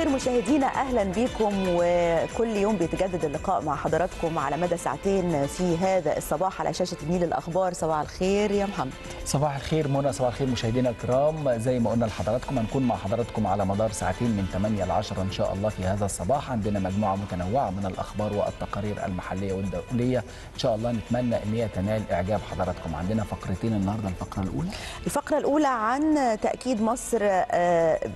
الخير مشاهدينا اهلا بكم وكل يوم بيتجدد اللقاء مع حضراتكم على مدى ساعتين في هذا الصباح على شاشه النيل الاخبار صباح الخير يا محمد صباح الخير منى صباح الخير مشاهدينا الكرام زي ما قلنا لحضراتكم هنكون مع حضراتكم على مدار ساعتين من 8 ل 10 ان شاء الله في هذا الصباح عندنا مجموعه متنوعه من الاخبار والتقارير المحليه والدوليه ان شاء الله نتمنى ان هي تنال اعجاب حضراتكم عندنا فقرتين النهارده الفقره الاولى الفقره الاولى عن تاكيد مصر آه،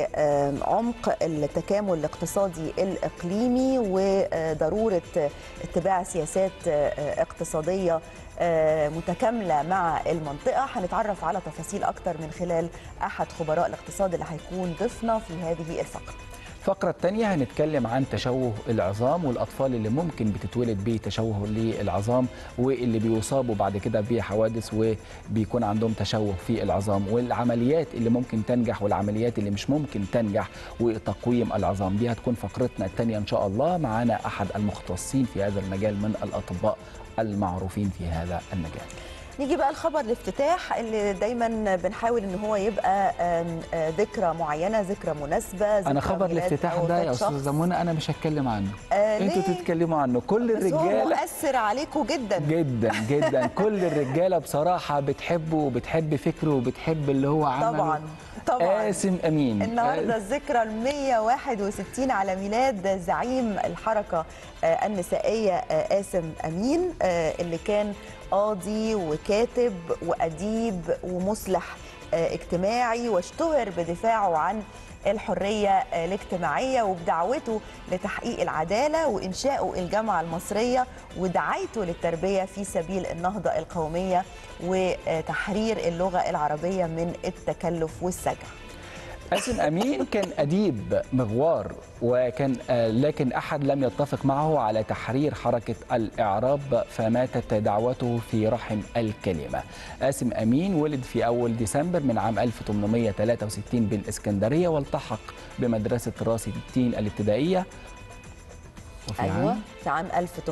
لعمق التكامل الاقتصادي الاقليمي وضروره اتباع سياسات آه، اقتصاديه آه، متكامله مع المنطقه هنتعرف على تفاصيل اكتر من خلال احد خبراء الاقتصاد اللي هيكون ضيفنا في هذه الفقره الفقرة الثانية هنتكلم عن تشوه العظام والأطفال اللي ممكن بتتولد بتشوه للعظام واللي بيصابوا بعد كده بحوادث وبيكون عندهم تشوه في العظام والعمليات اللي ممكن تنجح والعمليات اللي مش ممكن تنجح وتقويم العظام دي هتكون فقرتنا الثانية إن شاء الله معانا أحد المختصين في هذا المجال من الأطباء المعروفين في هذا المجال نيجي بقى الخبر الافتتاح اللي دايما بنحاول ان هو يبقى آم، آه، ذكرى معينه ذكرى مناسبه ذكرى أنا خبر ميلاد الافتتاح أو ده يا ميلاد شخص. أستاذة منى أنا مش هتكلم عنه آه، أنتوا ليه؟ تتكلموا عنه كل بس هو الرجالة مؤثر عليكم جدا جدا جدا كل الرجاله بصراحه بتحبه وبتحب فكره وبتحب اللي هو عمله طبعا طبعا قاسم امين النهارده الذكرى ال 161 على ميلاد زعيم الحركه آه، النسائيه آه، قاسم امين آه، اللي كان قاضي وكاتب واديب ومصلح آه، اجتماعي واشتهر بدفاعه عن الحرية آه، الاجتماعية وبدعوته لتحقيق العدالة وإنشاء الجامعة المصرية ودعايته للتربية في سبيل النهضة القومية وتحرير اللغة العربية من التكلف والسجع قاسم امين كان اديب مغوار وكان آه، لكن احد لم يتفق معه على تحرير حركه الاعراب فماتت دعوته في رحم الكلمه. قاسم امين ولد في اول ديسمبر من عام 1863 بالاسكندريه والتحق بمدرسه راس التين الابتدائيه وفي أيوة عام في عام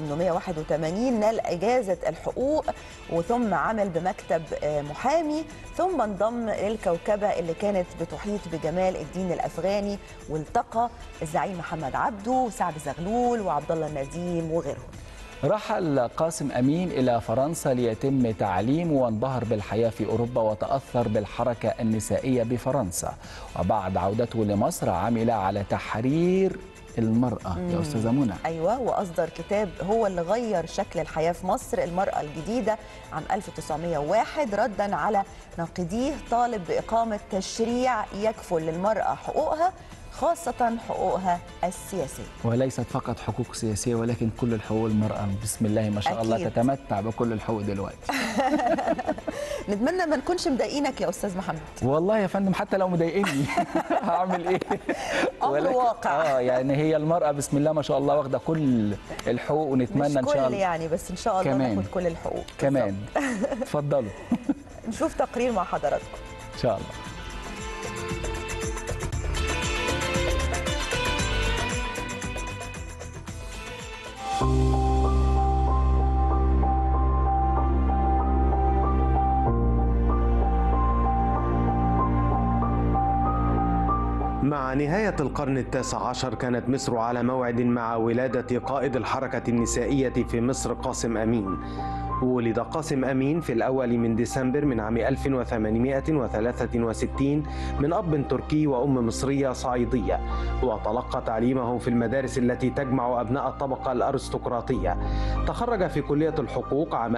1881 نال إجازة الحقوق وثم عمل بمكتب آه، محامي ثم انضم للكوكبة اللي كانت بتحيط بجمال الدين الأفغاني والتقى الزعيم محمد عبده وسعد زغلول وعبد الله النديم وغيرهم رحل قاسم أمين إلى فرنسا ليتم تعليمه وانبهر بالحياة في أوروبا وتأثر بالحركة النسائية بفرنسا وبعد عودته لمصر عمل على تحرير المرأة يا أستاذة منى أيوة وأصدر كتاب هو اللي غير شكل الحياة في مصر المرأة الجديدة عام 1901 ردا على ناقديه طالب بإقامة تشريع يكفل للمرأة حقوقها خاصة حقوقها السياسية وليست فقط حقوق سياسية ولكن كل الحقوق المرأة بسم الله ما شاء الله أكيد. تتمتع بكل الحقوق دلوقتي نتمنى ما نكونش مضايقينك يا أستاذ محمد والله يا فندم حتى لو مضايقني هعمل ايه أمر ولكن- واقع. اه يعني هي المرأة بسم الله ما شاء الله واخدة كل الحقوق ونتمنى مش ان شاء كل الله يعني بس إن شاء الله كمان. ناخد كل الحقوق كمان اتفضلوا بالظبط. نشوف تقرير مع حضراتكم ان شاء الله مع نهاية القرن التاسع عشر كانت مصر على موعد مع ولادة قائد الحركة النسائية في مصر قاسم أمين ولد قاسم أمين في الأول من ديسمبر من عام 1863 من أب تركي وأم مصرية صعيدية وتلقى تعليمه في المدارس التي تجمع أبناء الطبقة الأرستقراطية تخرج في كلية الحقوق عام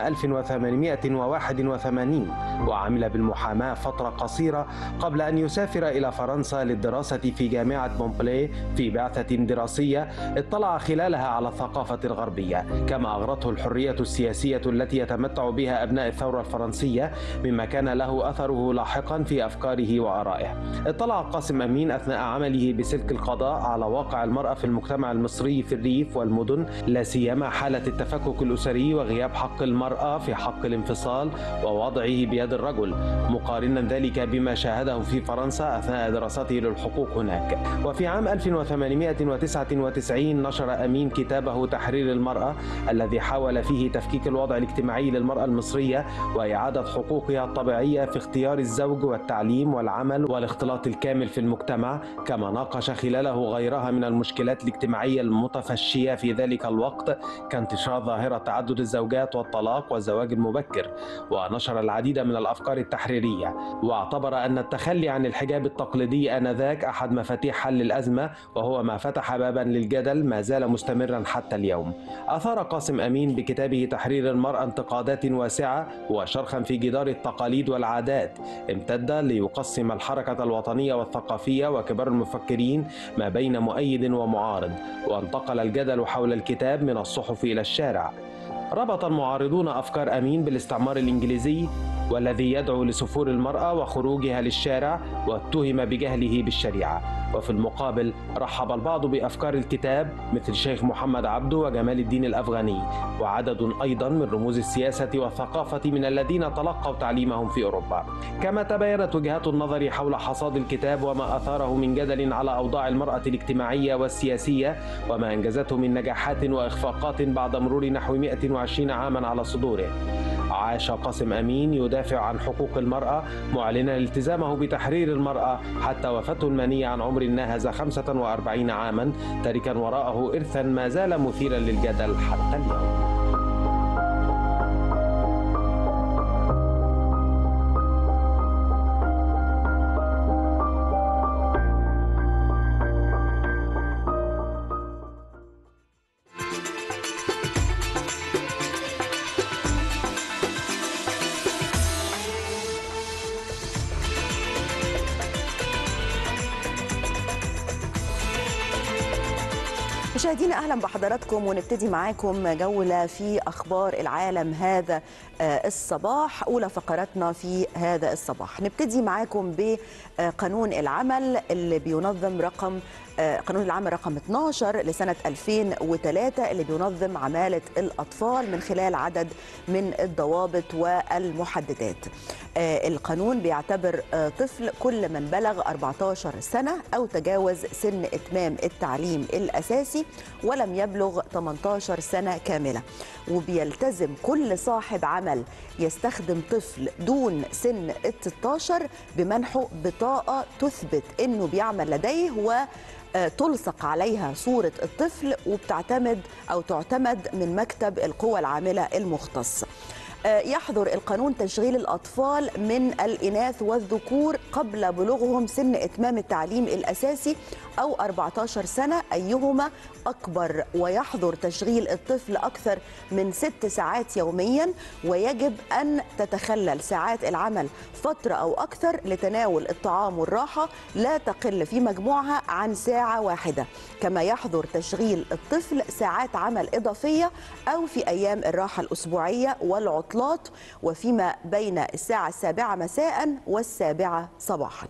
1881 وعمل بالمحاماة فترة قصيرة قبل أن يسافر إلى فرنسا للدراسة في جامعة مونبلي في بعثة دراسية اطلع خلالها على الثقافة الغربية كما أغرته الحرية السياسية التي يتمتع بها أبناء الثورة الفرنسية مما كان له أثره لاحقا في أفكاره وآرائه اطلع قاسم أمين أثناء عمله بسلك القضاء على واقع المرأة في المجتمع المصري في الريف والمدن لا سيما حالة التفكك الأسري وغياب حق المرأة في حق الانفصال ووضعه بيد الرجل مقارنا ذلك بما شاهده في فرنسا أثناء دراسته للحقوق هناك وفي عام 1899 نشر أمين كتابه تحرير المرأة الذي حاول فيه تفكيك الوضع الاجتماعي الاجتماعي للمرأة المصرية وإعادة حقوقها الطبيعية في اختيار الزوج والتعليم والعمل والاختلاط الكامل في المجتمع كما ناقش خلاله غيرها من المشكلات الاجتماعية المتفشية في ذلك الوقت كانتشار ظاهرة تعدد الزوجات والطلاق والزواج المبكر ونشر العديد من الأفكار التحريرية واعتبر أن التخلي عن الحجاب التقليدي آنذاك أحد مفاتيح حل الأزمة وهو ما فتح بابا للجدل ما زال مستمرا حتى اليوم أثار قاسم أمين بكتابه تحرير المرأة انتقادات واسعة وشرخا في جدار التقاليد والعادات امتد ليقسم الحركة الوطنية والثقافية وكبار المفكرين ما بين مؤيد ومعارض وانتقل الجدل حول الكتاب من الصحف إلى الشارع ربط المعارضون أفكار أمين بالاستعمار الإنجليزي والذي يدعو لسفور المرأة وخروجها للشارع واتهم بجهله بالشريعة وفي المقابل رحب البعض بأفكار الكتاب مثل شيخ محمد عبده وجمال الدين الأفغاني وعدد أيضا من رموز السياسة والثقافة من الذين تلقوا تعليمهم في أوروبا كما تباينت وجهات النظر حول حصاد الكتاب وما أثاره من جدل على أوضاع المرأة الاجتماعية والسياسية وما أنجزته من نجاحات وإخفاقات بعد مرور نحو 120 عاما على صدوره عاش قاسم أمين يدافع عن حقوق المرأة معلنا التزامه بتحرير المرأة حتى وفاته المنية عن عمر ناهز 45 عاما تاركا وراءه إرثا ما زال مثيرا للجدل حتى اليوم مشاهدينا اهلا بحضراتكم ونبتدي معاكم جوله في اخبار العالم هذا الصباح اولى فقراتنا في هذا الصباح نبتدي معاكم بقانون العمل اللي بينظم رقم قانون العمل رقم 12 لسنة 2003 اللي بينظم عمالة الأطفال من خلال عدد من الضوابط والمحددات القانون بيعتبر طفل كل من بلغ 14 سنة أو تجاوز سن إتمام التعليم الأساسي ولم يبلغ 18 سنة كاملة وبيلتزم كل صاحب عمل يستخدم طفل دون سن ال 16 بمنحه بطاقة تثبت أنه بيعمل لديه و تلصق عليها صورة الطفل وبتعتمد أو تعتمد من مكتب القوى العاملة المختص يحظر القانون تشغيل الأطفال من الإناث والذكور قبل بلوغهم سن إتمام التعليم الأساسي أو 14 سنة أيهما أكبر ويحظر تشغيل الطفل أكثر من ست ساعات يوميا ويجب أن تتخلل ساعات العمل فترة أو أكثر لتناول الطعام والراحة لا تقل في مجموعها عن ساعة واحدة كما يحظر تشغيل الطفل ساعات عمل إضافية أو في أيام الراحة الأسبوعية والعطلات وفيما بين الساعة السابعة مساء والسابعة صباحاً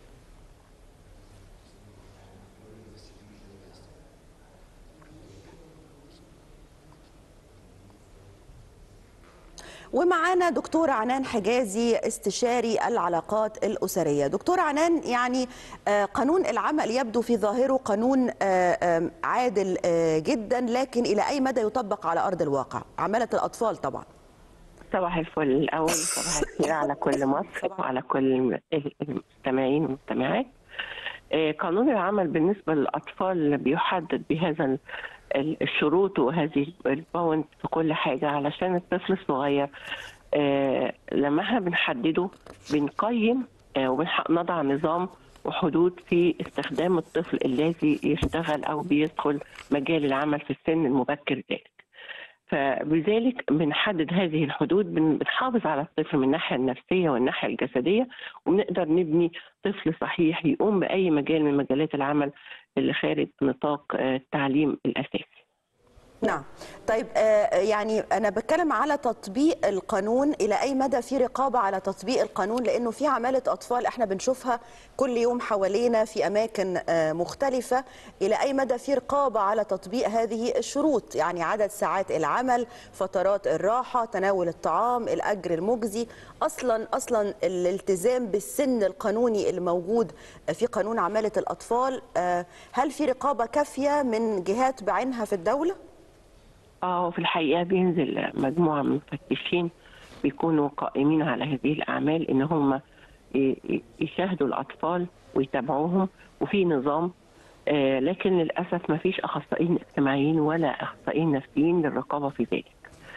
ومعانا دكتورة عنان حجازي استشاري العلاقات الأسرية دكتورة عنان يعني قانون العمل يبدو في ظاهره قانون عادل جدا لكن إلى أي مدى يطبق على أرض الواقع عمالة الأطفال طبعا صباح الفل الأول صباح الخير على كل مصر وعلى كل المستمعين والمستمعات قانون العمل بالنسبة للأطفال بيحدد بهذا الشروط وهذه الباوند في كل حاجه علشان الطفل الصغير آه لما احنا بنحدده بنقيم آه ونضع نظام وحدود في استخدام الطفل الذي يشتغل او بيدخل مجال العمل في السن المبكر ذلك. فبذلك بنحدد هذه الحدود بنحافظ على الطفل من الناحيه النفسيه والناحيه الجسديه ونقدر نبني طفل صحيح يقوم باي مجال من مجالات العمل اللي خارج نطاق التعليم الاساسي. نعم طيب يعني انا بتكلم على تطبيق القانون الى اي مدى في رقابه على تطبيق القانون لانه في عماله اطفال احنا بنشوفها كل يوم حوالينا في اماكن مختلفه الى اي مدى في رقابه على تطبيق هذه الشروط يعني عدد ساعات العمل فترات الراحه تناول الطعام الاجر المجزي اصلا اصلا الالتزام بالسن القانوني الموجود في قانون عماله الاطفال هل في رقابه كافيه من جهات بعينها في الدوله اه في الحقيقه بينزل مجموعه من المفتشين بيكونوا قائمين على هذه الاعمال ان هم ي- ي- يشاهدوا الاطفال ويتابعوهم وفي نظام آه لكن للاسف ما فيش اخصائيين اجتماعيين ولا اخصائيين نفسيين للرقابه في ذلك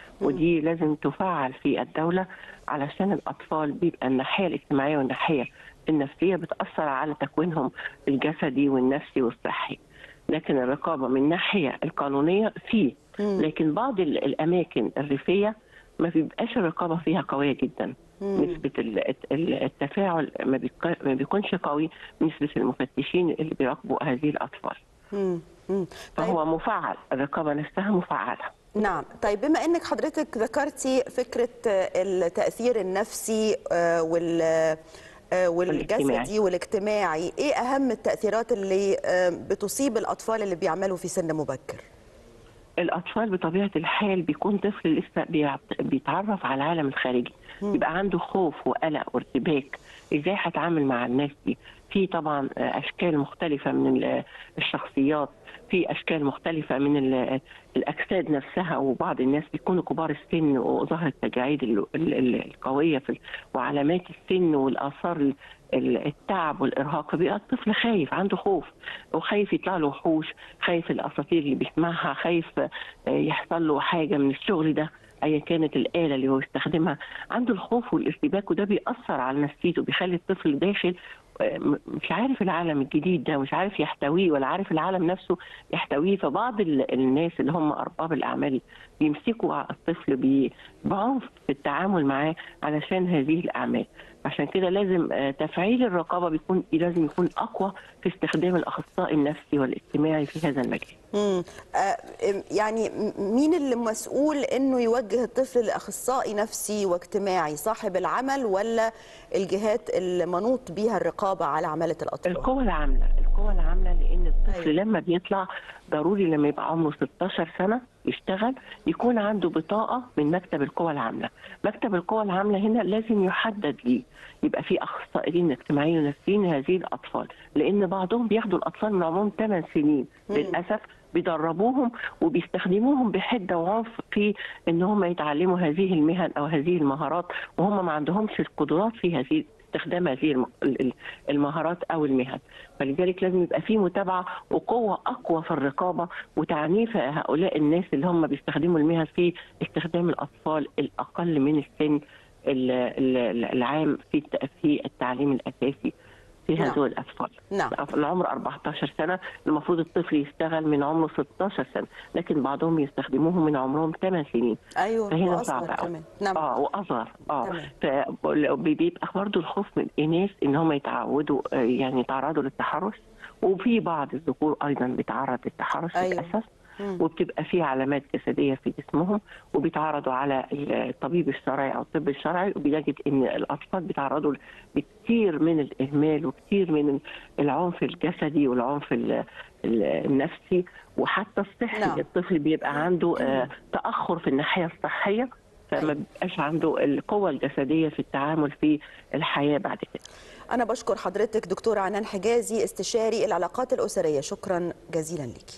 ودي لازم تفعل في الدوله علشان الاطفال بيبقى الناحيه الاجتماعيه والناحيه النفسيه بتاثر على تكوينهم الجسدي والنفسي والصحي لكن الرقابه من الناحيه القانونيه في لكن بعض ال- الاماكن الريفيه ما بيبقاش الرقابه فيها قويه جدا نسبه ال- ال- التفاعل ما بيك- ما بيكونش قوي نسبه المفتشين اللي بيراقبوا هذه الاطفال مم. مم. طيب فهو مفعل الرقابه نفسها مفعله نعم طيب بما انك حضرتك ذكرتي فكره آه، التاثير النفسي آه، وال آه، والجسدي والاجتماعي. والاجتماعي ايه اهم التاثيرات اللي آه، بتصيب الاطفال اللي بيعملوا في سن مبكر الاطفال بطبيعه الحال بيكون طفل لسه بيعت- بيتعرف على العالم الخارجي بيبقى عنده خوف وقلق وارتباك ازاي هتعامل مع الناس دي في طبعا اشكال مختلفه من ال- الشخصيات في اشكال مختلفه من ال- الاجساد نفسها وبعض الناس بيكونوا كبار السن وظهر التجاعيد ال- ال- ال- القويه في ال- وعلامات السن والاثار ال- ال- التعب والارهاق فبيبقى الطفل خايف عنده خوف وخايف يطلع له وحوش خايف الاساطير اللي بيسمعها خايف آه، يحصل له حاجه من الشغل ده ايا كانت الاله اللي هو يستخدمها عنده الخوف والارتباك وده بيأثر على نفسيته بيخلي الطفل داخل آه، م- مش عارف العالم الجديد ده مش عارف يحتويه ولا عارف العالم نفسه يحتويه فبعض ال- الناس اللي هم ارباب الاعمال بيمسكوا على الطفل بي- بعنف في التعامل معاه علشان هذه الاعمال عشان كده لازم آه، تفعيل الرقابه بيكون لازم يكون اقوى في استخدام الاخصائي النفسي والاجتماعي في هذا المجال مم. آه، يعني م- مين اللي مسؤول انه يوجه الطفل لاخصائي نفسي واجتماعي صاحب العمل ولا الجهات المنوط بها الرقابه على عماله الاطفال القوى العامله القوى العامله لان الطفل أيوة. لما بيطلع ضروري لما يبقى عمره 16 سنه يشتغل يكون عنده بطاقه من مكتب القوى العامله مكتب القوى العامله هنا لازم يحدد ليه يبقى في اخصائيين اجتماعيين ونفسيين لهذه الاطفال لان بعضهم بياخدوا الاطفال من عمرهم 8 سنين للاسف بيدربوهم وبيستخدموهم بحده وعنف في ان هم يتعلموا هذه المهن او هذه المهارات وهم ما عندهمش القدرات في هذه استخدام هذه الم- ال- ال- المهارات او المهن فلذلك لازم يبقى في متابعه وقوه اقوى في الرقابه وتعنيف هؤلاء الناس اللي هم بيستخدموا المهن في استخدام الاطفال الاقل من السن ال- ال- العام في الت- في التعليم الاساسي في نعم. هذول الاطفال نعم. العمر 14 سنه المفروض الطفل يشتغل من عمره 16 سنه لكن بعضهم يستخدموهم من عمرهم 8 سنين ايوه فهنا واصغر صعب أوي. كمان نعم اه واصغر اه تمام. فبيبقى برضه الخوف من الاناث ان هم يتعودوا آه، يعني يتعرضوا للتحرش وفي بعض الذكور ايضا بيتعرض للتحرش أيوة. للاسف مم. وبتبقى في علامات جسديه في جسمهم وبيتعرضوا على الطبيب الشرعي او الطب الشرعي وبيجد ان الاطفال بيتعرضوا لكثير من الاهمال وكثير من العنف الجسدي والعنف ال- ال- النفسي وحتى الصحي نعم. الطفل بيبقى عنده آه، تاخر في الناحيه الصحيه فما بيبقاش عنده القوة الجسدية في التعامل في الحياة بعد كده أنا بشكر حضرتك دكتور عنان حجازي استشاري العلاقات الأسرية شكرا جزيلا لك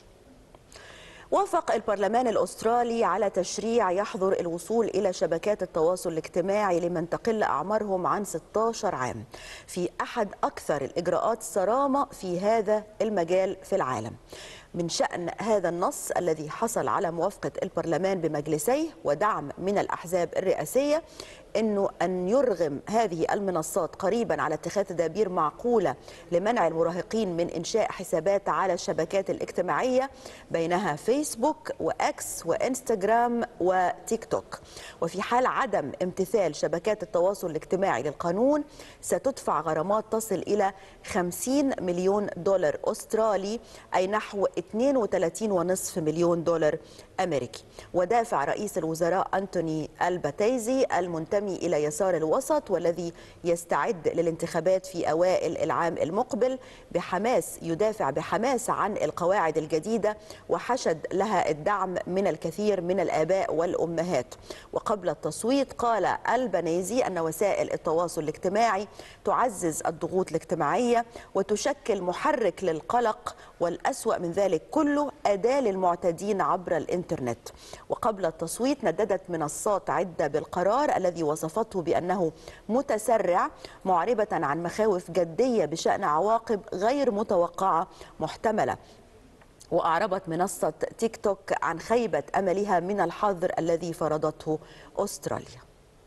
وافق البرلمان الأسترالي على تشريع يحظر الوصول إلى شبكات التواصل الاجتماعي لمن تقل أعمارهم عن 16 عام في أحد أكثر الإجراءات صرامة في هذا المجال في العالم من شأن هذا النص الذي حصل على موافقة البرلمان بمجلسيه ودعم من الأحزاب الرئاسية انه ان يرغم هذه المنصات قريبا على اتخاذ تدابير معقوله لمنع المراهقين من انشاء حسابات على الشبكات الاجتماعيه بينها فيسبوك واكس وانستغرام وتيك توك وفي حال عدم امتثال شبكات التواصل الاجتماعي للقانون ستدفع غرامات تصل الى 50 مليون دولار استرالي اي نحو 32.5 مليون دولار امريكي ودافع رئيس الوزراء انتوني الباتيزي المنتدب ينتمي إلى يسار الوسط والذي يستعد للانتخابات في أوائل العام المقبل بحماس يدافع بحماس عن القواعد الجديدة وحشد لها الدعم من الكثير من الآباء والأمهات وقبل التصويت قال البنيزي أن وسائل التواصل الاجتماعي تعزز الضغوط الاجتماعية وتشكل محرك للقلق والأسوأ من ذلك كله أداة للمعتدين عبر الإنترنت وقبل التصويت نددت منصات عدة بالقرار الذي وصفته بأنه متسرع معربة عن مخاوف جدية بشأن عواقب غير متوقعة محتملة وأعربت منصة تيك توك عن خيبة أملها من الحظر الذي فرضته أستراليا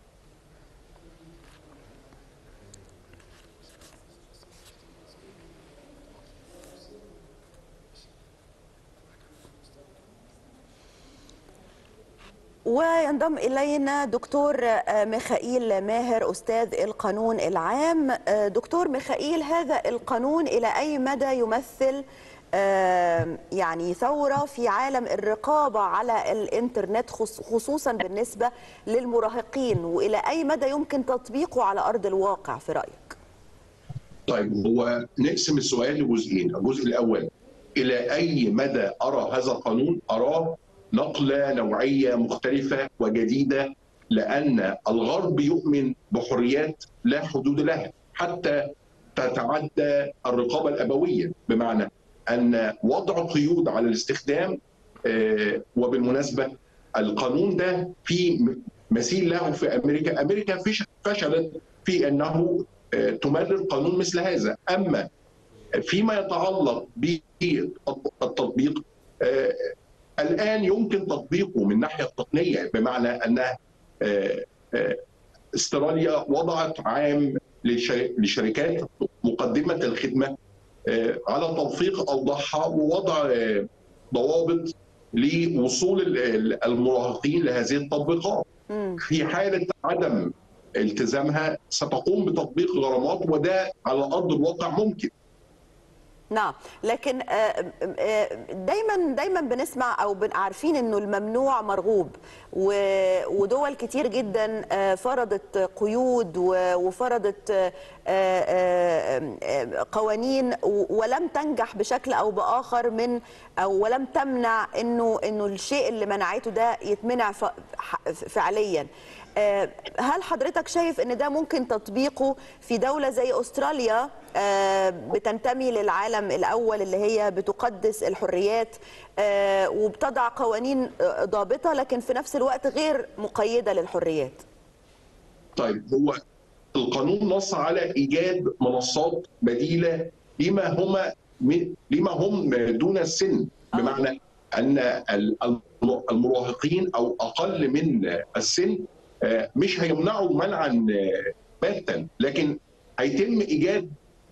وينضم إلينا دكتور ميخائيل ماهر أستاذ القانون العام دكتور ميخائيل هذا القانون إلى أي مدى يمثل يعني ثورة في عالم الرقابة على الإنترنت خصوصا بالنسبة للمراهقين وإلى أي مدى يمكن تطبيقه على أرض الواقع في رأيك؟ طيب هو نقسم السؤال لجزئين الجزء الأول إلى أي مدى أرى هذا القانون أراه نقلة نوعية مختلفة وجديدة لأن الغرب يؤمن بحريات لا حدود لها حتى تتعدى الرقابة الأبوية بمعنى أن وضع قيود على الاستخدام وبالمناسبة القانون ده في مثيل له في أمريكا أمريكا فشلت في أنه تمرر قانون مثل هذا أما فيما يتعلق بالتطبيق الان يمكن تطبيقه من الناحيه التقنيه بمعنى ان استراليا وضعت عام لشركات مقدمه الخدمه على تنسيق اوضاعها ووضع ضوابط لوصول المراهقين لهذه التطبيقات. في حاله عدم التزامها ستقوم بتطبيق غرامات وده على ارض الواقع ممكن. نعم لكن دايما دايما بنسمع او عارفين انه الممنوع مرغوب ودول كتير جدا فرضت قيود وفرضت قوانين ولم تنجح بشكل او باخر من او ولم تمنع انه انه الشيء اللي منعته ده يتمنع فعليا هل حضرتك شايف ان ده ممكن تطبيقه في دوله زي استراليا بتنتمي للعالم الاول اللي هي بتقدس الحريات وبتضع قوانين ضابطه لكن في نفس الوقت غير مقيده للحريات طيب هو القانون نص على ايجاد منصات بديله لما هما لما هم دون السن بمعنى ان المراهقين او اقل من السن مش هيمنعوا منعا باتا لكن هيتم ايجاد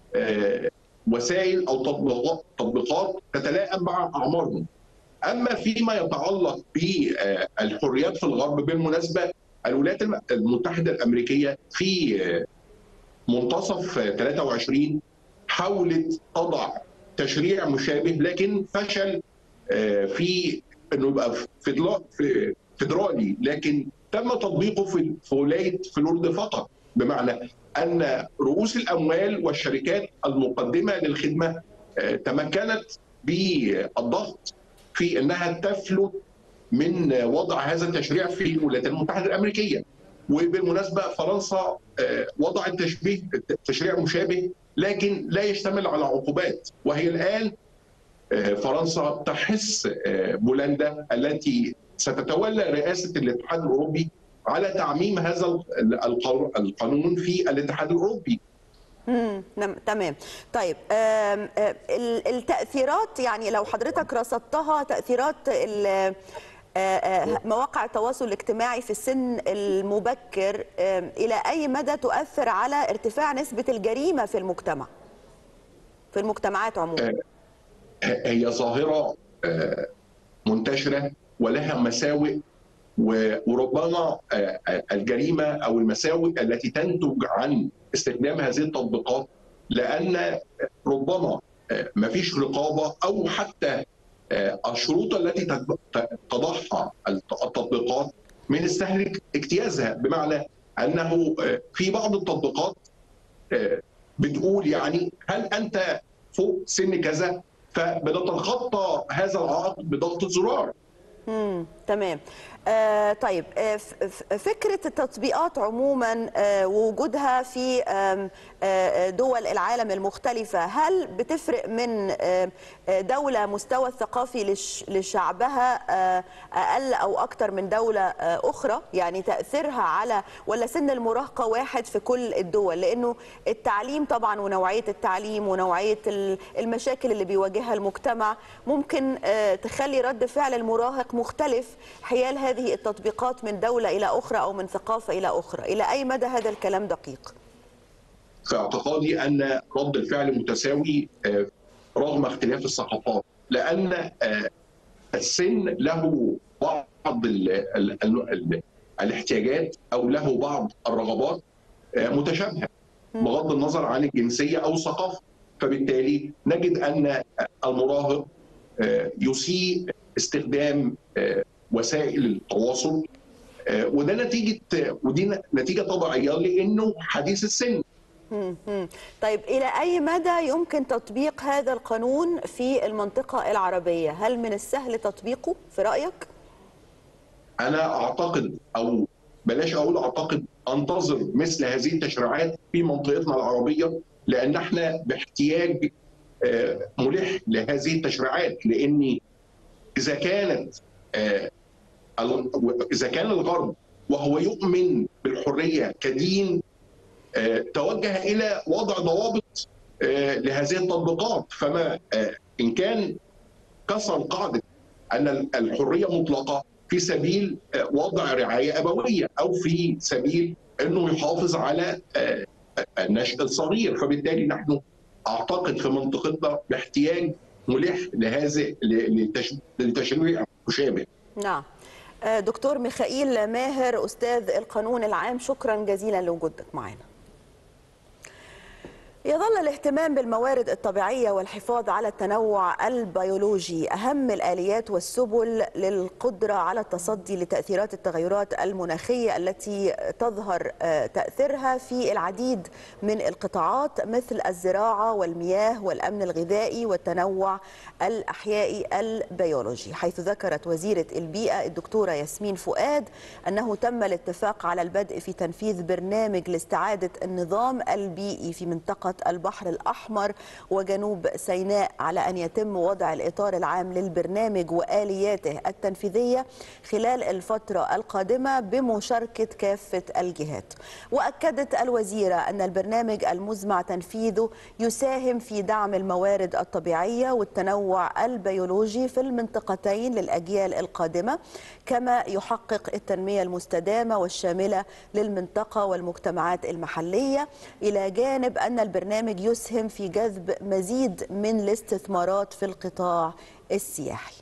وسائل او تطبيقات تطبيقات تتلائم مع اعمارهم. اما فيما يتعلق بالحريات في الغرب بالمناسبه الولايات المتحده الامريكيه في منتصف 23 حاولت تضع تشريع مشابه لكن فشل في انه يبقى فيدرالي لكن تم تطبيقه في في ولايه فلوريدا فقط بمعنى ان رؤوس الاموال والشركات المقدمه للخدمه تمكنت بالضغط في انها تفلت من وضع هذا التشريع في الولايات المتحده الامريكيه وبالمناسبه فرنسا وضعت تشبيه تشريع مشابه لكن لا يشتمل على عقوبات وهي الان فرنسا تحث بولندا التي ستتولى رئاسه الاتحاد الاوروبي على تعميم هذا القانون في الاتحاد الاوروبي. امم تمام طيب التاثيرات يعني لو حضرتك رصدتها تاثيرات مواقع التواصل الاجتماعي في السن المبكر الى اي مدى تؤثر على ارتفاع نسبه الجريمه في المجتمع في المجتمعات عموما هي ظاهره منتشره ولها مساوئ وربما الجريمه او المساوئ التي تنتج عن استخدام هذه التطبيقات لان ربما ما فيش رقابه او حتى الشروط التي تضعها التطبيقات من السهل اجتيازها بمعنى انه آه، في بعض التطبيقات آه، بتقول يعني هل انت فوق سن كذا فبنتخطى هذا العائق بضغط زرار مم. تمام آه طيب آه ف- ف- فكرة التطبيقات عموما آه ووجودها في آم، آه دول العالم المختلفة هل بتفرق من آه آه، دولة مستوى الثقافي لش- لشعبها آه أقل أو أكتر من دولة آه أخرى يعني تأثيرها على ولا سن المراهقة واحد في كل الدول لأنه التعليم طبعا ونوعية التعليم ونوعية ال- المشاكل اللي بيواجهها المجتمع ممكن آه، تخلي رد فعل المراهق مختلف حيال هذه التطبيقات من دولة إلى أخرى أو من ثقافة إلى أخرى إلى أي مدى هذا الكلام دقيق؟ في اعتقادي ان رد الفعل متساوي آه، رغم اختلاف الثقافات لان آه، السن له بعض ال ال ال ال الاحتياجات او له بعض الرغبات آه، متشابهه بغض النظر عن الجنسيه او الثقافه فبالتالي نجد ان المراهق آه، يسيء استخدام آه، وسائل التواصل آه، وده نتيجه ودي نتيجه طبيعيه لانه حديث السن مم. مم. طيب إلى أي مدى يمكن تطبيق هذا القانون في المنطقة العربية؟ هل من السهل تطبيقه في رأيك؟ انا اعتقد او بلاش اقول اعتقد انتظر مثل هذه التشريعات في منطقتنا العربيه لان احنا باحتياج آه، ملح لهذه التشريعات لان اذا كانت آه، ال- اذا كان الغرب وهو يؤمن بالحريه كدين آه، توجه الى وضع ضوابط آه، لهذه التطبيقات فما آه، ان كان كسر قاعده ان الحريه مطلقه في سبيل آه، وضع رعايه ابويه او في سبيل انه يحافظ على آه، النشء الصغير فبالتالي نحن اعتقد في منطقتنا باحتياج ملح لهذا للتش- للتشريع مشابه نعم آه، دكتور ميخائيل ماهر أستاذ القانون العام شكرا جزيلا لوجودك معنا يظل الاهتمام بالموارد الطبيعية والحفاظ على التنوع البيولوجي أهم الآليات والسبل للقدرة على التصدي لتأثيرات التغيرات المناخية التي تظهر آه، تأثيرها في العديد من القطاعات مثل الزراعة والمياه والأمن الغذائي والتنوع الأحيائي البيولوجي حيث ذكرت وزيرة البيئة الدكتورة ياسمين فؤاد أنه تم الاتفاق على البدء في تنفيذ برنامج لاستعادة النظام البيئي في منطقة البحر الأحمر وجنوب سيناء على أن يتم وضع الإطار العام للبرنامج وآلياته التنفيذية خلال الفترة القادمة بمشاركة كافة الجهات وأكدت الوزيرة أن البرنامج المزمع تنفيذه يساهم في دعم الموارد الطبيعية والتنوع البيولوجي في المنطقتين للأجيال القادمة كما يحقق التنمية المستدامة والشاملة للمنطقة والمجتمعات المحلية إلى جانب أن البرنامج يسهم في جذب مزيد من الاستثمارات في القطاع السياحي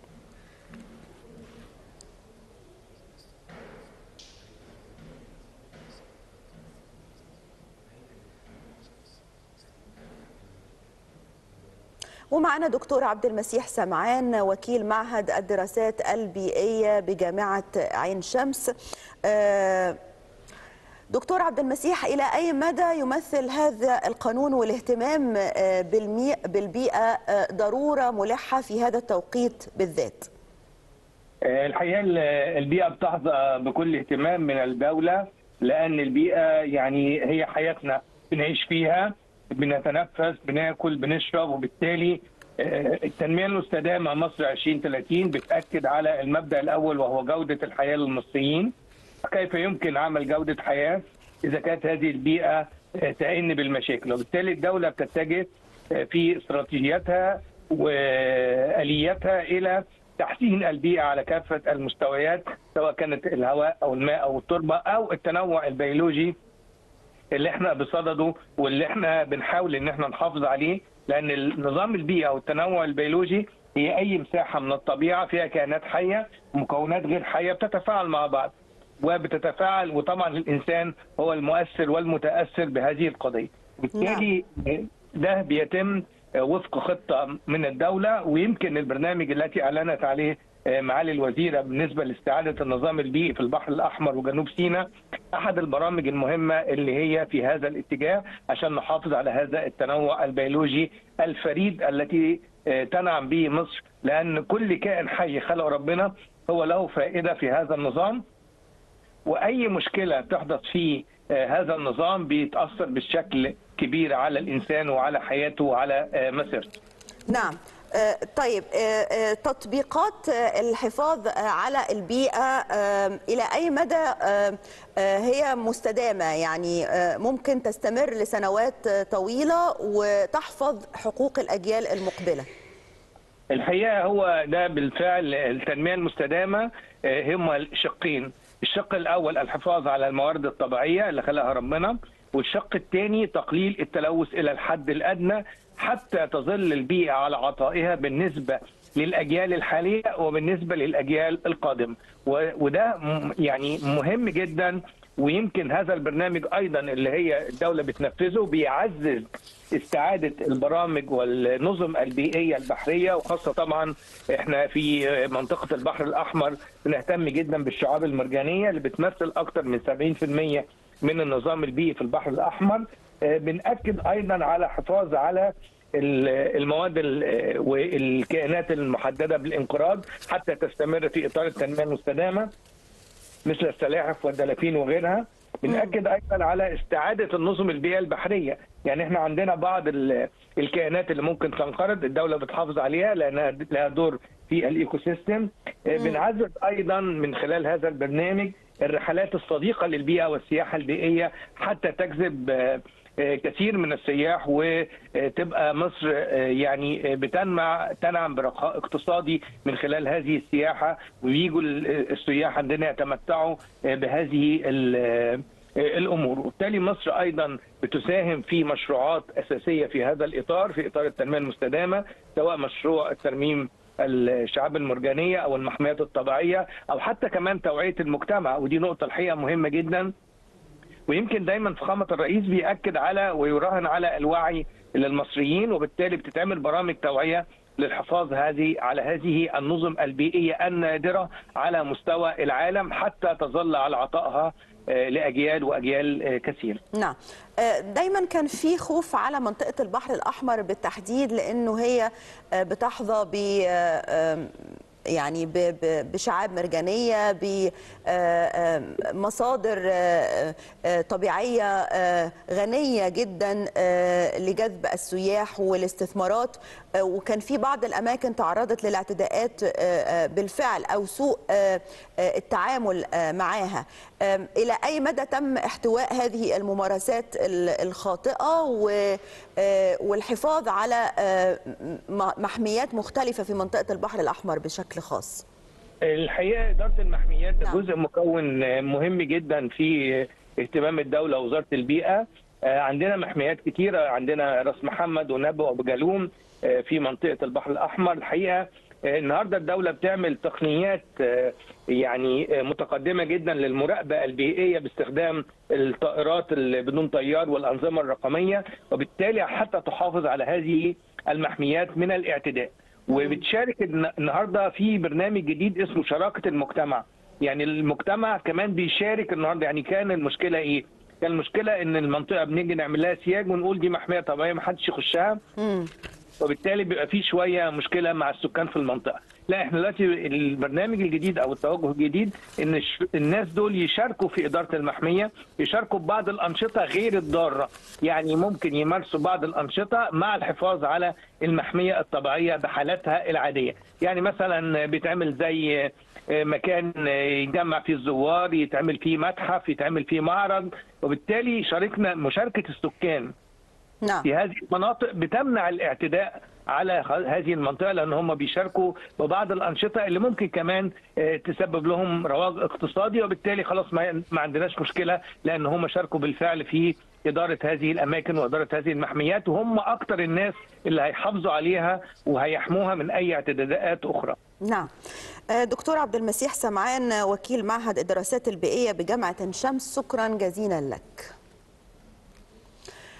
ومعنا دكتور عبد المسيح سمعان وكيل معهد الدراسات البيئية بجامعة عين شمس آه، دكتور عبد المسيح إلى أي مدى يمثل هذا القانون والاهتمام آه، بالمي- بالبيئة آه، ضرورة ملحة في هذا التوقيت بالذات؟ الحقيقه البيئه بتحظى بكل اهتمام من الدوله لان البيئه يعني هي حياتنا بنعيش فيها بنتنفس بناكل بنشرب وبالتالي آه، التنميه المستدامه مصر 2030 بتاكد على المبدا الاول وهو جوده الحياه للمصريين كيف يمكن عمل جوده حياه اذا كانت هذه البيئه آه، تئن بالمشاكل وبالتالي الدوله بتتجه آه، في استراتيجياتها والياتها الى تحسين البيئه على كافه المستويات سواء كانت الهواء او الماء او التربه او التنوع البيولوجي اللي احنا بصدده واللي احنا بنحاول ان احنا نحافظ عليه لان النظام البيئه والتنوع البيولوجي هي اي مساحه من الطبيعه فيها كائنات حيه ومكونات غير حيه بتتفاعل مع بعض وبتتفاعل وطبعا الانسان هو المؤثر والمتاثر بهذه القضيه بالتالي ده بيتم وفق خطه من الدوله ويمكن البرنامج التي اعلنت عليه معالي الوزيره بالنسبه لاستعاده النظام البيئي في البحر الاحمر وجنوب سيناء احد البرامج المهمه اللي هي في هذا الاتجاه عشان نحافظ على هذا التنوع البيولوجي الفريد التي تنعم به مصر لان كل كائن حي خلق ربنا هو له فائده في هذا النظام واي مشكله تحدث في هذا النظام بيتاثر بالشكل كبير على الانسان وعلى حياته وعلى مسيرته. نعم طيب تطبيقات الحفاظ على البيئة إلى أي مدى هي مستدامة يعني ممكن تستمر لسنوات طويلة وتحفظ حقوق الأجيال المقبلة الحقيقة هو ده بالفعل التنمية المستدامة هما الشقين الشق الأول الحفاظ على الموارد الطبيعية اللي خلقها ربنا والشق الثاني تقليل التلوث إلى الحد الأدنى حتى تظل البيئة على عطائها بالنسبة للأجيال الحالية وبالنسبة للأجيال القادمة وده يعني مهم جدا ويمكن هذا البرنامج أيضا اللي هي الدولة بتنفذه بيعزز استعادة البرامج والنظم البيئية البحرية وخاصة طبعا احنا في منطقة البحر الأحمر بنهتم جدا بالشعاب المرجانية اللي بتمثل أكثر من 70% من النظام البيئي في البحر الأحمر بنأكد أيضا على حفاظ على المواد والكائنات المحدده بالانقراض حتى تستمر في اطار التنميه المستدامه مثل السلاحف والدلافين وغيرها بنأكد ايضا على استعاده النظم البيئيه البحريه يعني احنا عندنا بعض الكائنات اللي ممكن تنقرض الدوله بتحافظ عليها لانها لها دور في الايكو سيستم بنعزز ايضا من خلال هذا البرنامج الرحلات الصديقه للبيئه والسياحه البيئيه حتى تجذب كثير من السياح وتبقى مصر يعني بتنمع تنعم برخاء اقتصادي من خلال هذه السياحه ويجوا السياح عندنا يتمتعوا بهذه الامور وبالتالي مصر ايضا بتساهم في مشروعات اساسيه في هذا الاطار في اطار التنميه المستدامه سواء مشروع الترميم الشعاب المرجانيه او المحميات الطبيعيه او حتى كمان توعيه المجتمع ودي نقطه الحقيقه مهمه جدا ويمكن دايما فخامه الرئيس بياكد على ويراهن على الوعي للمصريين وبالتالي بتتعمل برامج توعيه للحفاظ هذه على هذه النظم البيئيه النادره على مستوى العالم حتى تظل على عطائها لاجيال واجيال كثيره. نعم. دايما كان في خوف على منطقه البحر الاحمر بالتحديد لانه هي بتحظى ب يعني بشعاب مرجانيه بمصادر طبيعيه غنيه جدا لجذب السياح والاستثمارات وكان في بعض الاماكن تعرضت للاعتداءات بالفعل او سوء التعامل معها الى اي مدى تم احتواء هذه الممارسات الخاطئه والحفاظ على محميات مختلفه في منطقه البحر الاحمر بشكل خاص الحقيقه اداره المحميات ده جزء مكون مهم جدا في اهتمام الدوله ووزاره البيئه عندنا محميات كتيره عندنا راس محمد ونبو وابو جالوم في منطقه البحر الاحمر الحقيقه النهارده الدوله بتعمل تقنيات يعني متقدمه جدا للمراقبه البيئيه باستخدام الطائرات اللي بدون طيار والانظمه الرقميه وبالتالي حتى تحافظ على هذه المحميات من الاعتداء وبتشارك النهارده في برنامج جديد اسمه شراكه المجتمع يعني المجتمع كمان بيشارك النهارده يعني كان المشكله ايه؟ كان المشكله ان المنطقه بنيجي نعمل لها سياج ونقول دي محميه طبيعيه ما حدش يخشها وبالتالي بيبقى في شويه مشكله مع السكان في المنطقه لا احنا دلوقتي البرنامج الجديد او التوجه الجديد ان الناس دول يشاركوا في اداره المحميه يشاركوا ببعض الانشطه غير الضاره يعني ممكن يمارسوا بعض الانشطه مع الحفاظ على المحميه الطبيعيه بحالاتها العاديه يعني مثلا بيتعمل زي مكان يجمع فيه الزوار يتعمل فيه متحف يتعمل فيه معرض وبالتالي شاركنا مشاركه السكان نعم. في هذه المناطق بتمنع الاعتداء على هذه المنطقه لان هم بيشاركوا ببعض الانشطه اللي ممكن كمان تسبب لهم رواج اقتصادي وبالتالي خلاص ما عندناش مشكله لان هم شاركوا بالفعل في اداره هذه الاماكن واداره هذه المحميات وهم اكثر الناس اللي هيحافظوا عليها وهيحموها من اي اعتداءات اخرى. نعم. دكتور عبد المسيح سمعان وكيل معهد الدراسات البيئيه بجامعه عين شمس شكرا جزيلا لك.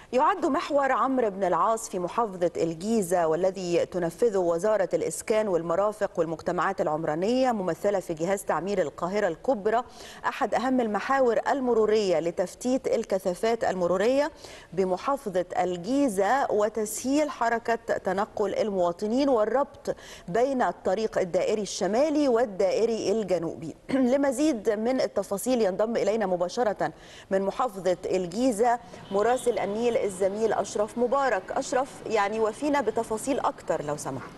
يعد محور عمرو بن العاص في محافظة الجيزة والذي تنفذه وزارة الإسكان والمرافق والمجتمعات العمرانية ممثلة في جهاز تعمير القاهرة الكبرى أحد أهم المحاور المرورية لتفتيت الكثافات المرورية بمحافظة الجيزة وتسهيل حركة تنقل المواطنين والربط بين الطريق الدائري الشمالي والدائري الجنوبي لمزيد من التفاصيل ينضم إلينا مباشرة من محافظة الجيزة مراسل النيل الزميل أشرف مبارك أشرف يعني وفينا بتفاصيل أكتر لو سمحت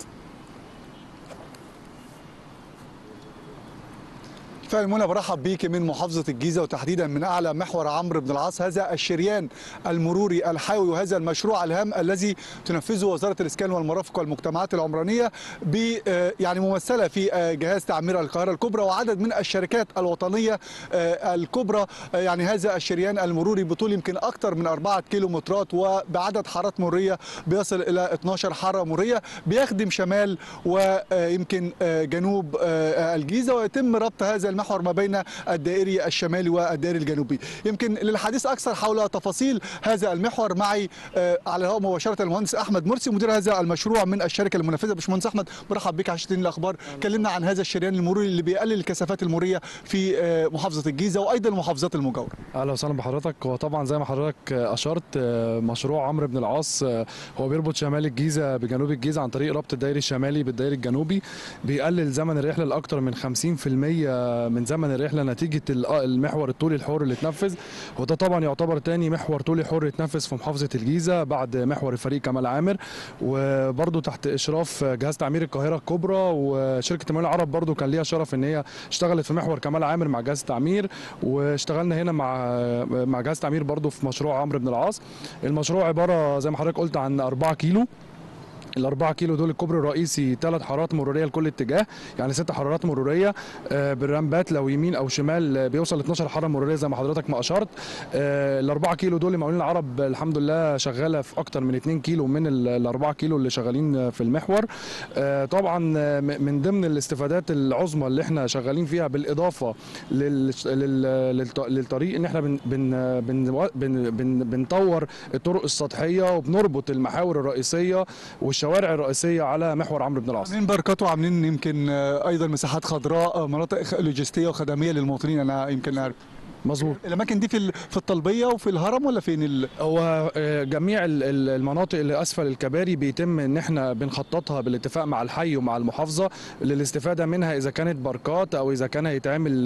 فعلا منى برحب بيك من محافظه الجيزه وتحديدا من اعلى محور عمرو بن العاص هذا الشريان المروري الحيوي وهذا المشروع الهام الذي تنفذه وزاره الاسكان والمرافق والمجتمعات العمرانيه ب يعني ممثله في جهاز تعمير القاهره الكبرى وعدد من الشركات الوطنيه الكبرى يعني هذا الشريان المروري بطول يمكن اكثر من 4 كيلومترات وبعدد حارات مروريه بيصل الى 12 حاره مروريه بيخدم شمال ويمكن جنوب الجيزه ويتم ربط هذا المحور ما بين الدائري الشمالي والدائري الجنوبي يمكن للحديث اكثر حول تفاصيل هذا المحور معي على الهواء مباشره المهندس احمد مرسي مدير هذا المشروع من الشركه المنفذه باشمهندس احمد مرحب بك عشان الاخبار كلمنا عن هذا الشريان المروري اللي بيقلل الكثافات المروريه في محافظه الجيزه وايضا المحافظات المجاوره اهلا وسهلا بحضرتك هو طبعا زي ما حضرتك اشرت مشروع عمرو بن العاص هو بيربط شمال الجيزه بجنوب الجيزه عن طريق ربط الدائري الشمالي بالدائري الجنوبي بيقلل زمن الرحله لاكثر من 50% من زمن الرحله نتيجه المحور الطولي الحر اللي اتنفذ وده طبعا يعتبر تاني محور طولي حر اتنفذ في محافظه الجيزه بعد محور الفريق كمال عامر وبرده تحت اشراف جهاز تعمير القاهره الكبرى وشركه المال العرب برده كان ليها شرف ان هي اشتغلت في محور كمال عامر مع جهاز تعمير واشتغلنا هنا مع مع جهاز تعمير برده في مشروع عمرو بن العاص المشروع عباره زي ما حضرتك قلت عن 4 كيلو الأربعة كيلو دول الكوبري الرئيسي ثلاث حارات مرورية لكل اتجاه يعني ست حارات مرورية بالرمبات لو يمين أو شمال بيوصل ل 12 حارة مرورية زي ما حضرتك ما أشرت الأربعة كيلو دول المقاولين العرب الحمد لله شغالة في أكتر من 2 كيلو من الأربعة كيلو اللي شغالين في المحور طبعا من ضمن الاستفادات العظمى اللي احنا شغالين فيها بالإضافة للطريق إن احنا بن بن بن بن بنطور الطرق السطحية وبنربط المحاور الرئيسية والشوارع الرئيسيه على محور عمرو بن العاص عاملين بركات وعاملين يمكن ايضا مساحات خضراء مناطق لوجستيه وخدميه للمواطنين انا يمكن عارف مظبوط الاماكن دي في في الطلبيه وفي الهرم ولا فين ال... هو جميع المناطق اللي اسفل الكباري بيتم ان احنا بنخططها بالاتفاق مع الحي ومع المحافظه للاستفاده منها اذا كانت باركات او اذا كان هيتعمل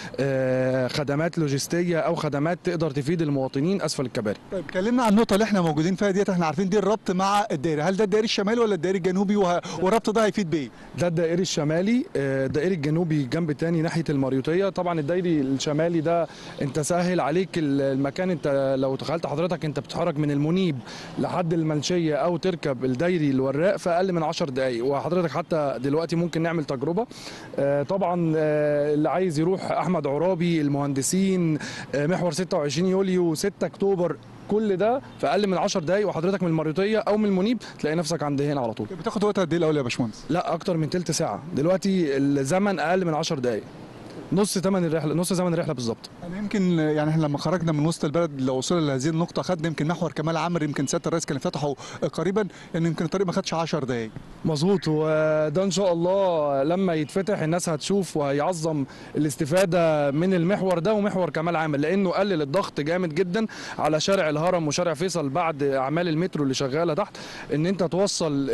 خدمات لوجستيه او خدمات تقدر تفيد المواطنين اسفل الكباري طيب كلمنا عن النقطه اللي احنا موجودين فيها ديت احنا عارفين دي الربط مع الدائري هل ده الدائري الشمالي ولا الدائري الجنوبي وه... والربط ده هيفيد بايه ده الدائري الشمالي الدائري الجنوبي جنب تاني ناحيه المريوطيه طبعا الدائري الشمالي ده انت سهل عليك المكان انت لو تخيلت حضرتك انت بتتحرك من المنيب لحد المنشيه او تركب الدايري الوراق في اقل من 10 دقائق وحضرتك حتى دلوقتي ممكن نعمل تجربه طبعا اللي عايز يروح احمد عرابي المهندسين محور 26 يوليو 6 اكتوبر كل ده في اقل من 10 دقائق وحضرتك من المريوطيه او من المنيب تلاقي نفسك عند هنا على طول بتاخد وقت قد ايه الاول يا باشمهندس لا اكتر من ثلث ساعه دلوقتي الزمن اقل من 10 دقائق نص ثمن الرحله نص زمن الرحله بالظبط انا يمكن يعني احنا لما خرجنا من وسط البلد لو وصلنا لهذه النقطه خدنا يمكن محور كمال عامر يمكن سياده الرئيس كان فتحه قريبا ان يمكن الطريق ما خدش 10 دقائق مظبوط وده ان شاء الله لما يتفتح الناس هتشوف وهيعظم الاستفاده من المحور ده ومحور كمال عامر لانه قلل الضغط جامد جدا على شارع الهرم وشارع فيصل بعد اعمال المترو اللي شغاله تحت ان انت توصل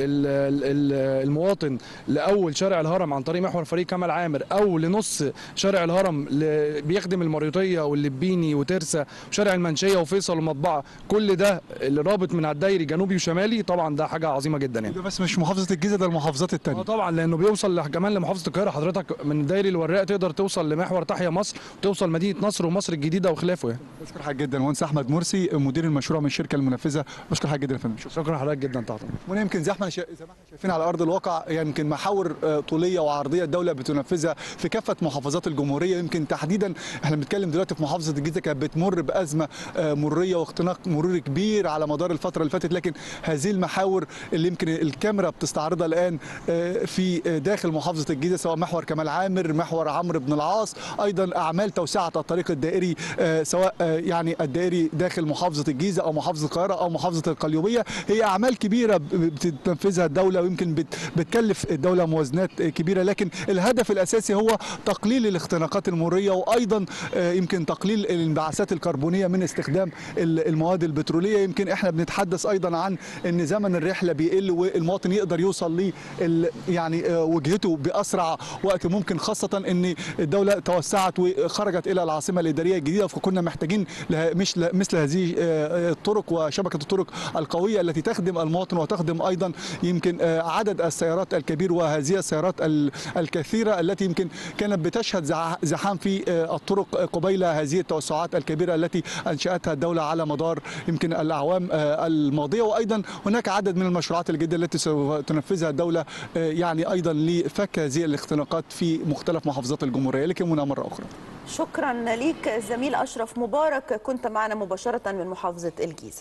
المواطن لاول شارع الهرم عن طريق محور فريق كمال عامر او لنص شارع الهرم اللي بيخدم المريوطيه واللبيني وترسا وشارع المنشيه وفيصل والمطبعه كل ده اللي رابط من على الدايري جنوبي وشمالي طبعا ده حاجه عظيمه جدا يعني ده بس مش محافظه الجيزه ده المحافظات الثانيه اه طبعا لانه بيوصل كمان لمحافظه القاهره حضرتك من دايري الوراق تقدر توصل لمحور تحيا مصر وتوصل مدينه نصر ومصر الجديده وخلافه يعني بشكر حضرتك جدا مهندس احمد مرسي مدير المشروع من الشركه المنفذه بشكر حضرتك جدا يا فندم شكرا حضرتك جدا تحت وانا يمكن زي ما احنا شايفين على ارض الواقع يمكن محاور طوليه وعرضيه الدوله بتنفذها في كافه محافظات الجمهوريه الجمهوريه يمكن تحديدا احنا بنتكلم دلوقتي في محافظه الجيزه كانت بتمر بازمه آه، مريه واختناق مروري كبير على مدار الفتره اللي فاتت لكن هذه المحاور اللي يمكن الكاميرا بتستعرضها الان آه، في آه، داخل محافظه الجيزه سواء محور كمال عامر محور عمرو بن العاص ايضا اعمال توسعه الطريق الدائري آه، سواء آه، يعني الدائري داخل محافظه الجيزه او محافظه القاهره او محافظه القليوبيه هي اعمال كبيره ب- بتنفذها الدوله ويمكن بت- بتكلف الدوله موازنات كبيره لكن الهدف الاساسي هو تقليل الاختناقات المريه وايضا آه، يمكن تقليل الانبعاثات الكربونيه من استخدام ال- المواد البتروليه يمكن احنا بنتحدث ايضا عن ان زمن الرحله بيقل والمواطن يقدر يوصل ل يعني آه، وجهته باسرع وقت ممكن خاصه ان الدوله توسعت وخرجت الى العاصمه الاداريه الجديده فكنا محتاجين لها مش ل- مثل هذه آه، الطرق وشبكه الطرق القويه التي تخدم المواطن وتخدم ايضا يمكن آه، عدد السيارات الكبير وهذه السيارات ال- الكثيره التي يمكن كانت بتشهد زع- زحام في آه، الطرق قبيل هذه التوسعات الكبيره التي انشاتها الدوله على مدار يمكن الاعوام آه، الماضيه وايضا هناك عدد من المشروعات الجديده التي سوف تنفذها الدوله آه، يعني ايضا لفك هذه الاختناقات في مختلف محافظات الجمهوريه لكن هنا مره اخرى شكرا ليك زميل أشرف مبارك كنت معنا مباشرة من محافظة الجيزة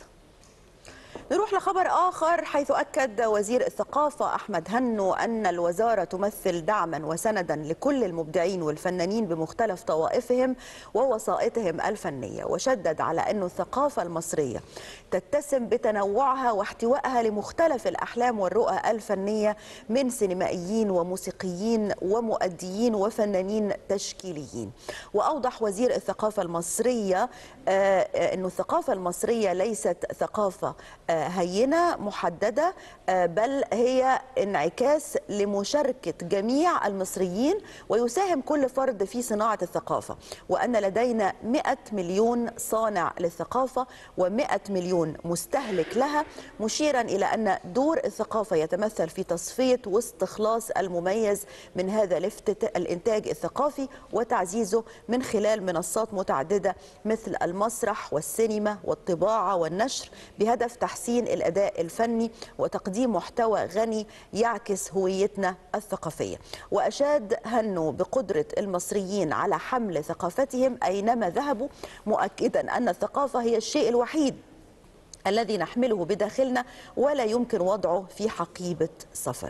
نروح لخبر آخر حيث أكد وزير الثقافة أحمد هنو أن الوزارة تمثل دعما وسندا لكل المبدعين والفنانين بمختلف طوائفهم ووسائطهم الفنية وشدد على أن الثقافة المصرية تتسم بتنوعها واحتوائها لمختلف الأحلام والرؤى الفنية من سينمائيين وموسيقيين ومؤديين وفنانين تشكيليين وأوضح وزير الثقافة المصرية آه، آه، أن الثقافة المصرية ليست ثقافة آه، هينة محددة آه، بل هي انعكاس لمشاركة جميع المصريين ويساهم كل فرد في صناعة الثقافة وأن لدينا 100 مليون صانع للثقافة و100 مليون مستهلك لها مشيرا إلى أن دور الثقافة يتمثل في تصفية واستخلاص المميز من هذا الافتت- الإنتاج الثقافي وتعزيزه من خلال منصات متعددة مثل المسرح والسينما والطباعة والنشر بهدف تحسين الأداء الفني وتقديم محتوى غني يعكس هويتنا الثقافية وأشاد هنو بقدرة المصريين على حمل ثقافتهم أينما ذهبوا مؤكدا أن الثقافة هي الشيء الوحيد الذي نحمله بداخلنا ولا يمكن وضعه في حقيبة سفر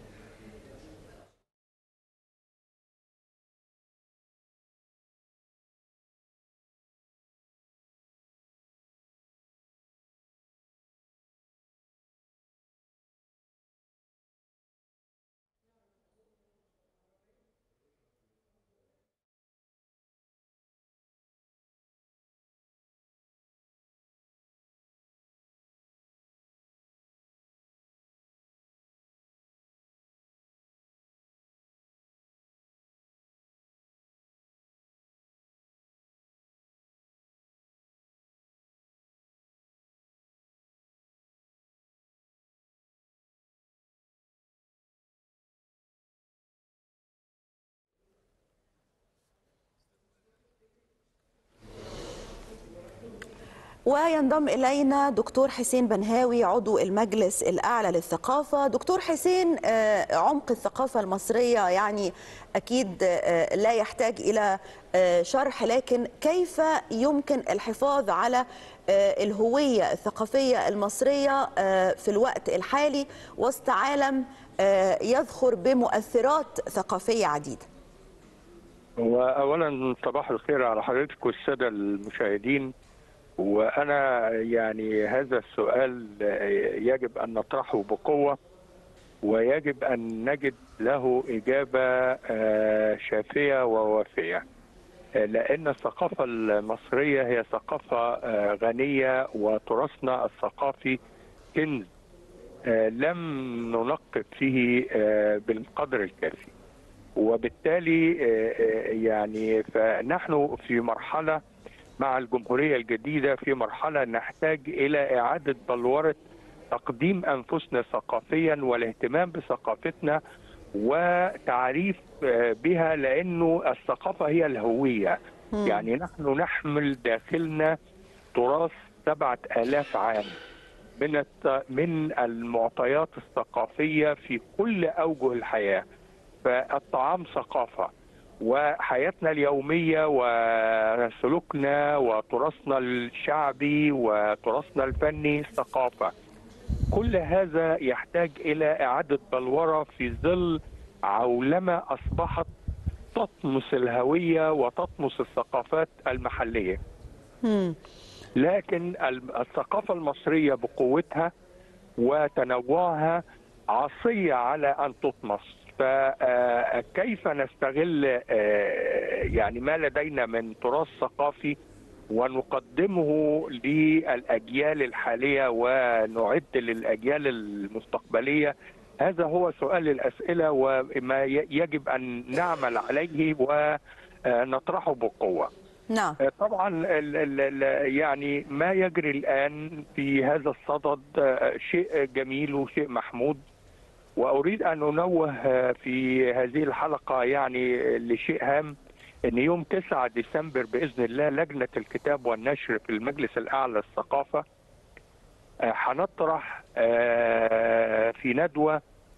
وينضم إلينا دكتور حسين بنهاوي عضو المجلس الأعلى للثقافة دكتور حسين آه، عمق الثقافة المصرية يعني أكيد آه، لا يحتاج إلى آه، شرح لكن كيف يمكن الحفاظ على آه، الهوية الثقافية المصرية آه، في الوقت الحالي وسط عالم آه، يذخر بمؤثرات ثقافية عديدة واولا صباح الخير على حضرتك والساده المشاهدين وانا يعني هذا السؤال يجب ان نطرحه بقوه ويجب ان نجد له اجابه آه، شافيه ووافيه آه، لان الثقافه المصريه هي ثقافه آه، غنيه وتراثنا الثقافي كنز آه، لم ننقب فيه آه، بالقدر الكافي وبالتالي آه، آه، يعني فنحن في مرحله مع الجمهوريه الجديده في مرحله نحتاج الى اعاده بلوره تقديم انفسنا ثقافيا والاهتمام بثقافتنا وتعريف آه، بها لانه الثقافه هي الهويه يعني نحن نحمل داخلنا تراث سبعة آلاف عام من الت- من المعطيات الثقافية في كل أوجه الحياة فالطعام ثقافة وحياتنا اليوميه وسلوكنا وتراثنا الشعبي وتراثنا الفني ثقافه كل هذا يحتاج الى اعاده بلوره في ظل عولمه اصبحت تطمس الهويه وتطمس الثقافات المحليه مم. لكن ال- الثقافه المصريه بقوتها وتنوعها عصيه على ان تطمس فكيف نستغل آه، يعني ما لدينا من تراث ثقافي ونقدمه للاجيال الحاليه ونعد للاجيال المستقبليه هذا هو سؤال الاسئله وما ي- يجب ان نعمل عليه ونطرحه بقوه. نعم طبعا ال ال ال يعني ما يجري الان في هذا الصدد آه، شيء جميل وشيء محمود واريد ان انوه آه، في هذه الحلقه يعني لشيء هام ان يوم 9 ديسمبر باذن الله لجنه الكتاب والنشر في المجلس الاعلى للثقافه آه، هنطرح آه، في ندوه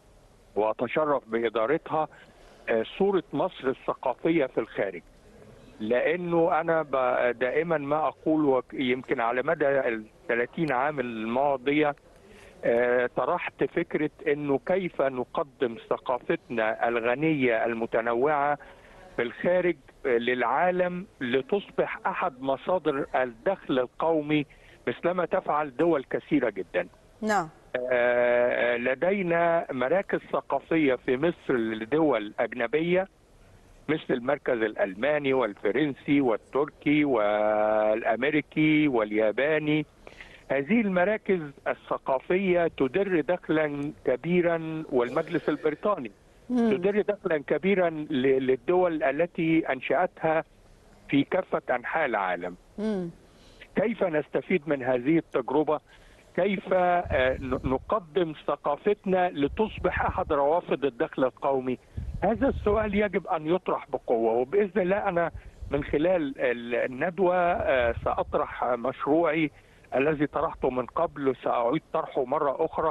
واتشرف بادارتها آه، صوره مصر الثقافيه في الخارج لانه انا ب- دائما ما اقول وك- يمكن على مدى ال 30 عام الماضيه آه، طرحت فكره انه كيف نقدم ثقافتنا الغنيه المتنوعه في الخارج آه، للعالم لتصبح احد مصادر الدخل القومي مثلما تفعل دول كثيره جدا. نعم آه، لدينا مراكز ثقافيه في مصر لدول اجنبيه مثل المركز الالماني والفرنسي والتركي والامريكي والياباني هذه المراكز الثقافيه تدر دخلا كبيرا والمجلس البريطاني تدر دخلا كبيرا ل- للدول التي انشاتها في كافه انحاء العالم مم. كيف نستفيد من هذه التجربة كيف آه، ن- نقدم ثقافتنا لتصبح أحد روافد الدخل القومي هذا السؤال يجب أن يطرح بقوة وبإذن الله أنا من خلال ال- الندوة آه، سأطرح مشروعي الذي طرحته من قبل سأعيد طرحه مرة أخرى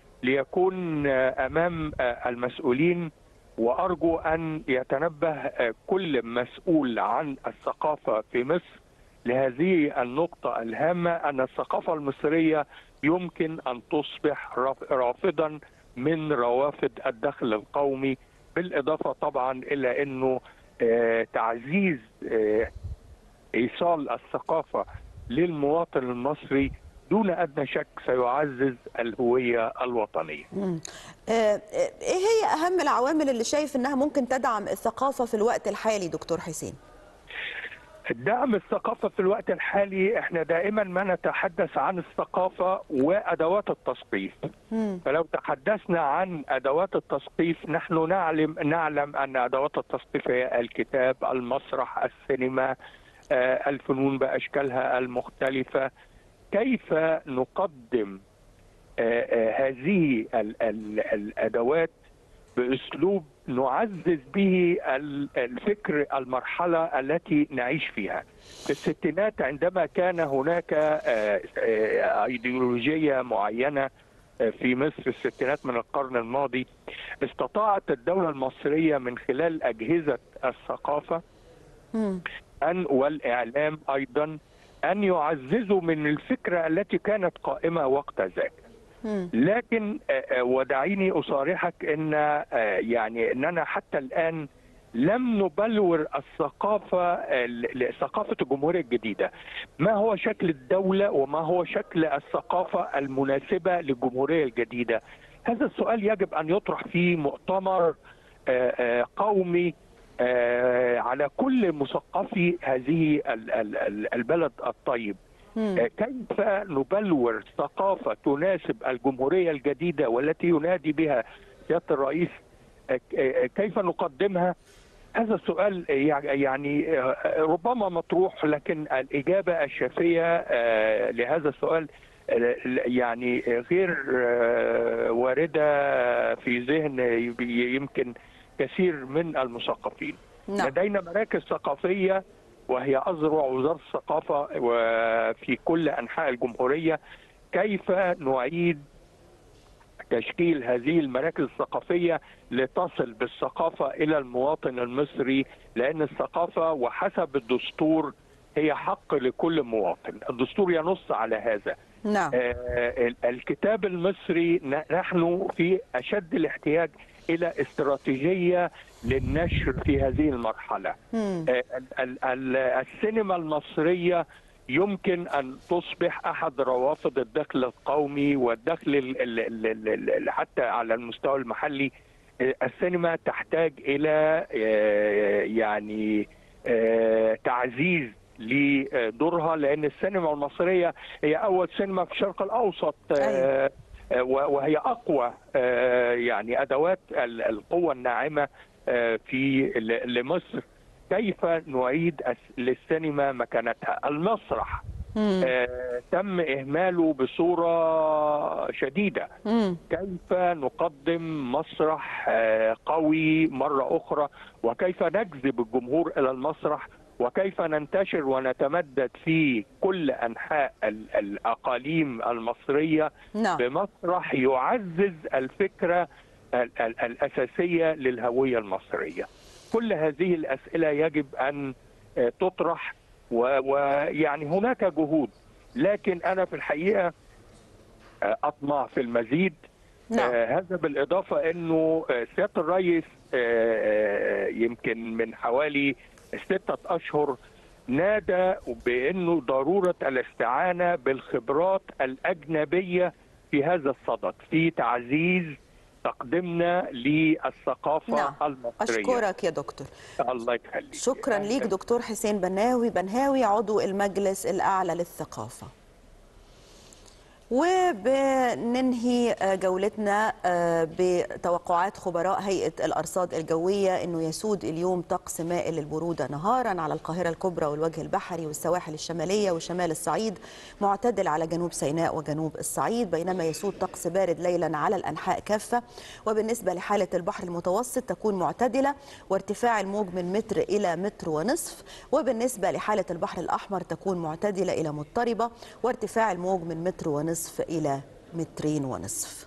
ليكون آه، أمام آه، المسؤولين وأرجو أن يتنبه آه، كل مسؤول عن الثقافة في مصر لهذه النقطة الهامة أن الثقافة المصرية يمكن أن تصبح راف- رافضا من روافد الدخل القومي بالإضافة طبعا إلى أنه آه، تعزيز آه، إيصال الثقافة للمواطن المصري دون أدنى شك سيعزز الهوية الوطنية مم. آه، آه، ايه هي اهم العوامل اللي شايف انها ممكن تدعم الثقافه في الوقت الحالي دكتور حسين دعم الثقافة في الوقت الحالي احنا دائما ما نتحدث عن الثقافة وأدوات التثقيف مم. فلو تحدثنا عن أدوات التثقيف نحن نعلم نعلم أن أدوات التثقيف هي الكتاب المسرح السينما آه، الفنون بأشكالها المختلفة كيف نقدم آه، آه، هذه ال- ال- الأدوات باسلوب نعزز به ال- الفكر المرحله التي نعيش فيها. في الستينات عندما كان هناك آه، آه، ايديولوجيه معينه آه، في مصر في الستينات من القرن الماضي استطاعت الدوله المصريه من خلال اجهزه الثقافه مم. أن والإعلام أيضا أن يعززوا من الفكرة التي كانت قائمة وقت ذاك مم. لكن آه، آه، ودعيني أصارحك أن آه، يعني أننا حتى الآن لم نبلور الثقافة آه، ل- ثقافة الجمهورية الجديدة ما هو شكل الدولة وما هو شكل الثقافة المناسبة للجمهورية الجديدة هذا السؤال يجب أن يطرح في مؤتمر آه، آه، قومي آه، على كل مثقفي هذه ال- ال- ال- البلد الطيب مم. آه، كيف نبلور ثقافة تناسب الجمهورية الجديدة والتي ينادي بها سيادة الرئيس آه، آه، كيف نقدمها هذا السؤال يع- يعني آه، ربما مطروح لكن الإجابة الشافية آه، لهذا السؤال آه، يعني غير آه، واردة في ذهن يمكن كثير من المثقفين نعم لدينا مراكز ثقافية وهي أذرع وزارة الثقافة وفي كل أنحاء الجمهورية كيف نعيد تشكيل هذه المراكز الثقافيه لتصل بالثقافه الى المواطن المصري لان الثقافه وحسب الدستور هي حق لكل مواطن، الدستور ينص على هذا. نعم آه، الكتاب المصري ن- نحن في اشد الاحتياج الى استراتيجيه للنشر في هذه المرحله. مم. آه، ال- ال- ال- السينما المصريه يمكن ان تصبح احد روافد الدخل القومي والدخل ال- ال- ال- ال- ال- حتى على المستوى المحلي آه، السينما تحتاج الى آه، يعني آه، تعزيز لدورها لان السينما المصريه هي اول سينما في الشرق الاوسط آه، آه، وهي اقوى آه، يعني ادوات ال- القوه الناعمه آه، في ل- لمصر كيف نعيد أس- للسينما مكانتها المسرح مم. آه، تم اهماله بصوره شديده مم. كيف نقدم مسرح آه، قوي مرة أخرى وكيف نجذب الجمهور إلى المسرح وكيف ننتشر ونتمدد في كل أنحاء ال- الأقاليم المصرية نعم بمسرح يعزز الفكرة ال- ال- الأساسية للهوية المصرية كل هذه الأسئلة يجب أن آه، تطرح و- ويعني هناك جهود لكن أنا في الحقيقة آه، أطمع في المزيد نعم آه، هذا بالإضافة أنه آه، سيادة الرئيس آه، آه، يمكن من حوالي ستة أشهر نادى بأنه ضرورة الاستعانة بالخبرات الأجنبية في هذا الصدد في تعزيز تقديمنا للثقافة نعم. المصرية أشكرك يا دكتور الله يخليك شكرا ليك دكتور حسين بناوي بنهاوي عضو المجلس الأعلى للثقافة وبننهي جولتنا بتوقعات خبراء هيئة الأرصاد الجوية أنه يسود اليوم طقس مائل للبرودة نهارا على القاهرة الكبرى والوجه البحري والسواحل الشمالية وشمال الصعيد معتدل على جنوب سيناء وجنوب الصعيد بينما يسود طقس بارد ليلا على الأنحاء كافة وبالنسبة لحالة البحر المتوسط تكون معتدلة وارتفاع الموج من متر إلى متر ونصف وبالنسبة لحالة البحر الأحمر تكون معتدلة إلى مضطربة وارتفاع الموج من متر ونصف إلى مترين ونصف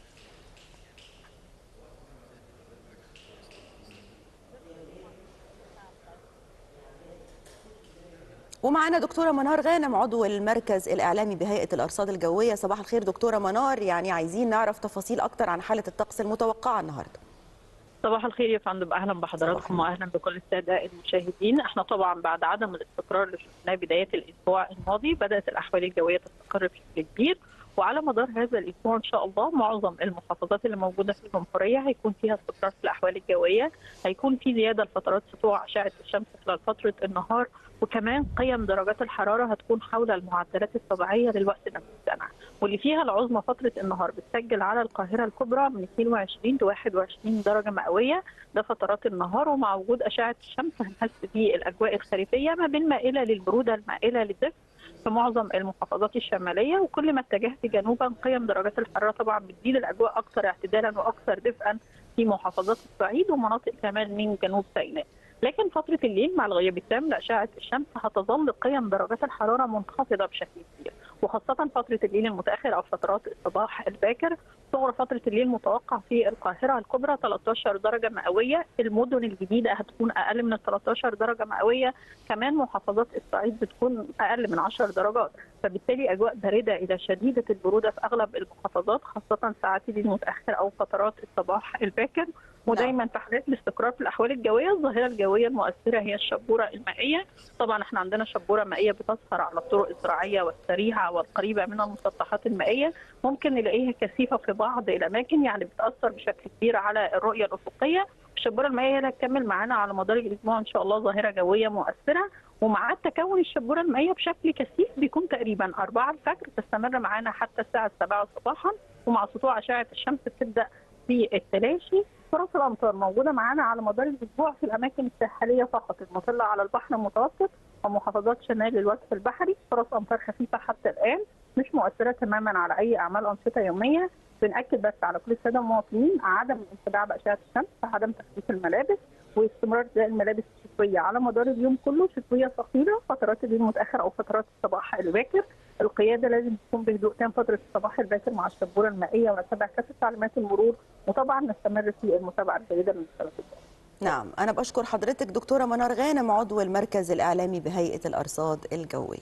ومعانا دكتورة منار غانم عضو المركز الإعلامي بهيئة الأرصاد الجوية صباح الخير دكتورة منار يعني عايزين نعرف تفاصيل أكتر عن حالة الطقس المتوقعة النهاردة صباح الخير يا فندم اهلا بحضراتكم واهلا بكل الساده المشاهدين احنا طبعا بعد عدم الاستقرار اللي شفناه بدايه الاسبوع الماضي بدات الاحوال الجويه تستقر بشكل كبير وعلى مدار هذا الاسبوع ان شاء الله معظم المحافظات اللي موجوده في الجمهوريه هيكون فيها استقرار في الاحوال الجويه هيكون في زياده لفترات سطوع اشعه الشمس خلال فتره النهار وكمان قيم درجات الحراره هتكون حول المعدلات الطبيعيه للوقت ده في السنه واللي فيها العظمى فتره النهار بتسجل على القاهره الكبرى من 22 ل 21 درجه مئويه ده فترات النهار ومع وجود اشعه الشمس هنحس بالاجواء الخريفيه ما بين مائله للبروده المائله للدفء في معظم المحافظات الشماليه وكل ما اتجهت جنوبا قيم درجات الحراره طبعا بتزيد الاجواء اكثر اعتدالا واكثر دفئا في محافظات الصعيد ومناطق كمان من جنوب سيناء. لكن فترة الليل مع الغياب التام لأشعة الشمس هتظل قيم درجات الحرارة منخفضة بشكل كبير وخاصة فترة الليل المتأخر أو فترات الصباح الباكر صغر فترة الليل متوقع في القاهرة الكبرى 13 درجة مئوية المدن الجديدة هتكون أقل من 13 درجة مئوية كمان محافظات الصعيد بتكون أقل من 10 درجات فبالتالي أجواء باردة إلى شديدة البرودة في أغلب المحافظات خاصة ساعات الليل المتأخر أو فترات الصباح الباكر ودايما في حالات الاستقرار في الاحوال الجويه الظاهره الجويه المؤثره هي الشبوره المائيه طبعا احنا عندنا شبوره مائيه بتظهر على الطرق الزراعيه والسريعه والقريبه من المسطحات المائيه ممكن نلاقيها كثيفه في بعض الاماكن يعني بتاثر بشكل كبير على الرؤيه الافقيه الشبوره المائيه اللي هتكمل معانا على مدار الاسبوع ان شاء الله ظاهره جويه مؤثره ومع تكون الشبوره المائيه بشكل كثيف بيكون تقريبا 4 الفجر تستمر معانا حتى الساعه 7 صباحا ومع سطوع اشعه الشمس بتبدا في التلاشي فرص الامطار موجوده معانا على مدار الاسبوع في الاماكن الساحليه فقط المطله على البحر المتوسط ومحافظات شمال الوجه البحري فرص امطار خفيفه حتى الان مش مؤثره تماما على اي اعمال انشطه يوميه بنأكد بس على كل الساده المواطنين عدم الانخداع باشعه الشمس عدم تخفيف الملابس واستمرار الملابس الشتويه على مدار اليوم كله شتويه ثقيله فترات الليل المتاخر او فترات الصباح الباكر القياده لازم تكون بهدوء تام فتره الصباح الباكر مع الشبوره المائيه ونتبع كافه تعليمات المرور وطبعا نستمر في المتابعه الجيده من السلامه نعم أنا بشكر حضرتك دكتورة منار غانم عضو المركز الإعلامي بهيئة الأرصاد الجوية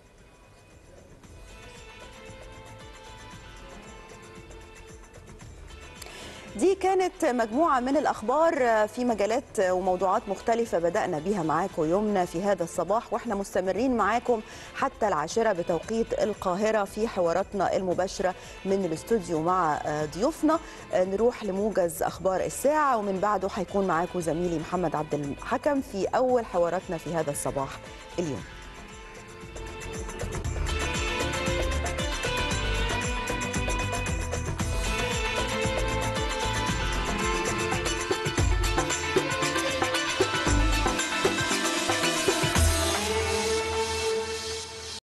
دي كانت مجموعة من الأخبار في مجالات وموضوعات مختلفة بدأنا بيها معاكم يومنا في هذا الصباح وإحنا مستمرين معاكم حتى العاشرة بتوقيت القاهرة في حواراتنا المباشرة من الاستوديو مع ضيوفنا نروح لموجز أخبار الساعة ومن بعده هيكون معاكم زميلي محمد عبد الحكم في أول حواراتنا في هذا الصباح اليوم